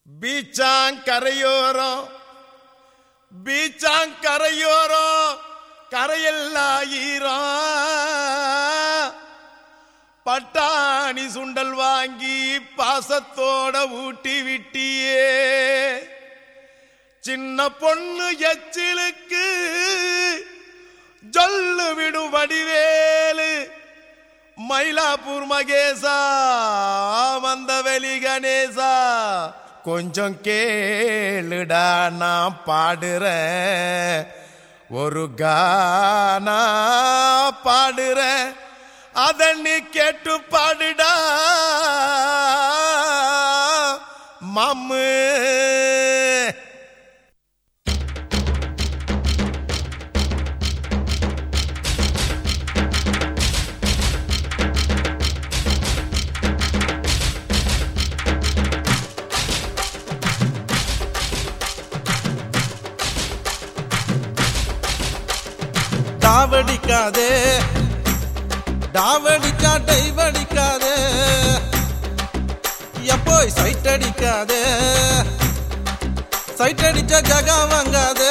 பீச்சாங்கரையோரம் பீச்சாங்கரையோரம் கரையெல்லாம் ஈரம் பட்டாணி சுண்டல் வாங்கி பாசத்தோட ஊட்டி விட்டியே சின்ன பொண்ணு எச்சிலுக்கு ஜொல்லு விடும் வடிவேலு மயிலாப்பூர் மகேசா வந்தவெளி கணேசா கொஞ்சம் கேளுடா நான் பாடுறேன் ஒரு கானா பாடுறேன் அத நீ கேட்டு பாடுடா மாமு டாவடிக்காதே டாவடிக்கா டைவடிக்காதே எப்போய் சைட் அடிக்காதே சைட் அடிச்சா ஜகா வாங்காதே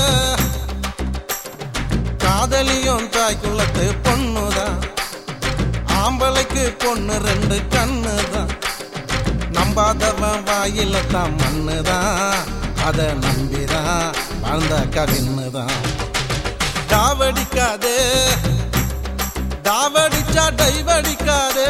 காதலியும் தாய்க்குள்ளத்து பொண்ணுதான் ஆம்பளைக்கு பொண்ணு ரெண்டு கண்ணுதான் நம்பாதவன் வாயில தான் மண்ணுதான் அத நம்பிதான் வாழ்ந்த கவின்னுதான் டாவடிக்காதே டாவடிச்சா டைவடிக்காதே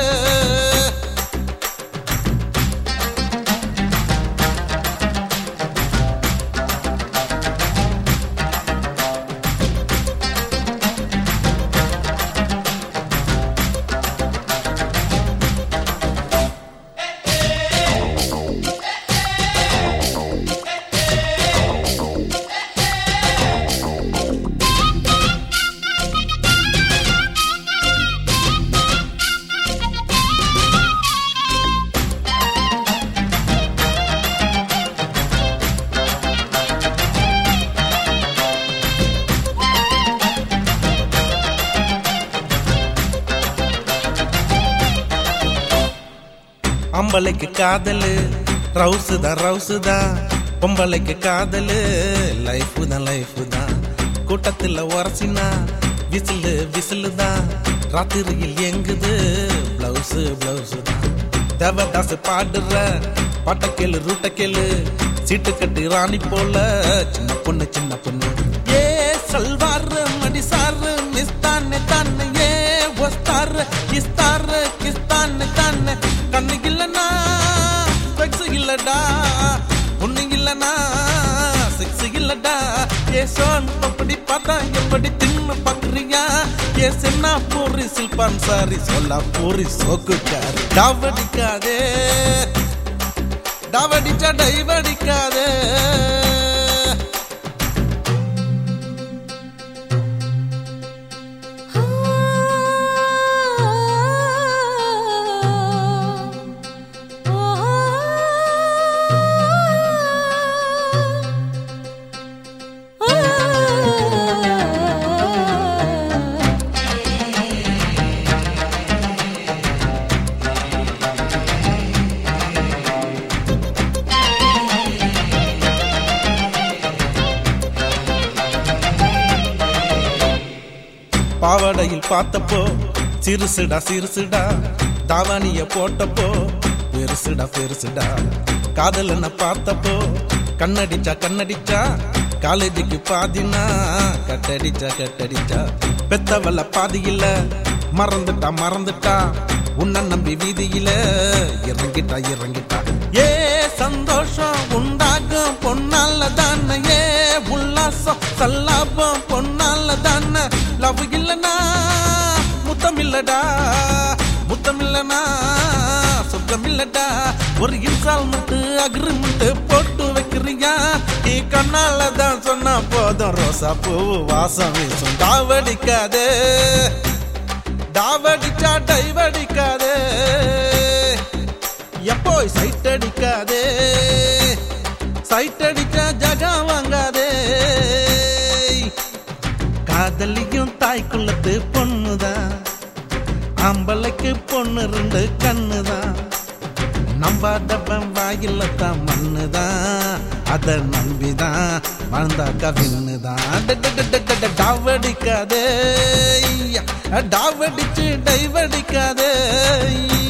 அம்பளைக்கு காதலு ரவுசு தான் ரவுசு தான் பொம்பளைக்கு காதலு லைஃப் தான் லைஃப் தான் கூட்டத்தில் உரசினா விசிலு விசிலு தான் ராத்திரியில் எங்குது பிளவுஸ் பிளவுஸ் தான் தேவதாசு பாடுற பாட்டக்கேளு ரூட்டக்கேளு சீட்டு கட்டி ராணி போல சின்ன பொண்ணு சின்ன பொண்ணு ஏ சல்வார் மடிசாரு மிஸ்தானே தானே ஏ ஒஸ்தார் கிஸ்தார் கிஸ்தானே தானே கண்ணு இல்லனா செக்ஸ் இல்லடா பொண்ணு இல்லனா செக்ஸ் இல்லடா ஏ சோன் அப்படி பார்த்தா எப்படி தின்னு பாக்குறியா ஏ சென்னா பூரி சில்பான் சாரி சொல்ல பூரி சோக்குக்கார் டாவடிக்காதே டாவடிச்சா டைவடிக்காதே பாவாடையில் பார்த்தப்போ சிறுசுடா சிறுசுடா தாவானிய போட்டப்போ பெருசுடா பெருசுடா காதல் என்ன பார்த்தப்போ கண்ணடிச்சா கண்ணடிச்சா காலேஜுக்கு பாதினா கட்டடிச்சா கட்டடிச்சா பெத்தவள பாதியில மறந்துட்டா மறந்துட்டா உன்னை நம்பி வீதியில இறங்கிட்டா இறங்கிட்டா ஏ சந்தோஷம் உண்டாகும் பொன்னால தானே ஏ உல்லாசம் சல்லாபம் பொன்னால தானே லவ் இல்லனா முத்தம் இல்லடா முத்தம் இல்லனா சொர்க்கம் இல்லடா ஒரு இன்ஸ்டால்மெண்ட் அக்ரிமெண்ட் போட்டு வைக்கிறியா நீ கண்ணால தான் சொன்னா போதும் ரோசா பூ வாசம் வீசும் தாவடிக்காதே டாவடிச்சா டைவடிக்காதே எப்போ சைட் அடிக்காதே சைட் அடிச்சா ஜகா வாங்காதே காதலியும் தாய்க்குள்ளத்து பொண்ணுதான் ஆம்பளைக்கு பொண்ணு ரெண்டு கண்ணுதான் நம்பாதவன் வாயில தான் மண்ணுதான் அத நம்பிதான் வாழ்ந்தாக்கா விண்ணுதான் டாவடிக்காதே டாவடிச்சு டைவடிக்காதே